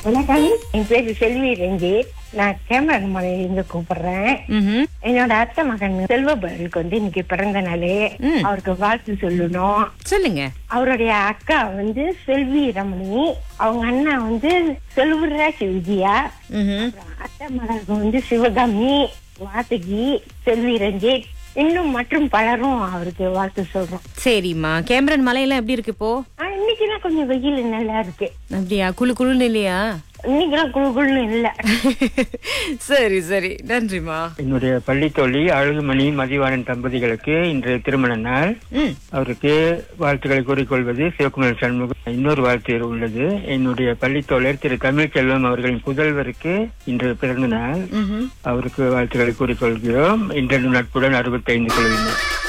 வணக்கம் என் பேரு செல்வி ரஞ்சித் நான் கேமரா மலையிலிருந்து கூப்பிடுறேன் ம்ஹும். என்னோட அத்தை மகன் செல்வபருக்கு வந்து இன்னைக்கு பிறந்த நாள் ம். அவருக்கு வாழ்த்து சொல்லணும் சொல்லுங்க அவருடைய அக்கா வந்து செல்வி ரமணி அவங்க அண்ணா வந்து செல்வராஜ் விஜயா ம்ஹும். அப்புறம் அத்தை மகளுக்கு வந்து சிவகாமி வாசுகி செல்வி ரஞ்சித் இன்னும் மற்றும் பலரும் அவருக்கு வாழ்த்து சொல்றோம் சரிம்மா கேமரன் மலையெல்லாம் எப்படி இருக்கு இப்போ ஆஹ் இன்னைக்குதான் கொஞ்சம் வெயில் நல்லா இருக்கு அப்படியா குளு குளுன்னு இல்லையா இன்னைக்கெல்லாம் குழு குழுன்னு இல்ல சரி சரி நன்றிமா என்னுடைய பள்ளி தோழி அழகுமணி மதிவாணன் தம்பதிகளுக்கு இன்று திருமண நாள் ம் அவருக்கு வாழ்த்துக்களை கூறிக்கொள்வது சிவகுமார் சண்முகம் இன்னொரு வாழ்த்து உள்ளது என்னுடைய பள்ளி தோழர் திரு தமிழ்ச்செல்வம் அவர்களின் புதல்வருக்கு இன்று பிறந்த நாள் ம்ஹும். அவருக்கு வாழ்த்துக்களை கூறிக்கொள்கிறோம் இன்று நட்புடன் அறுபத்தைந்து குழுவினர்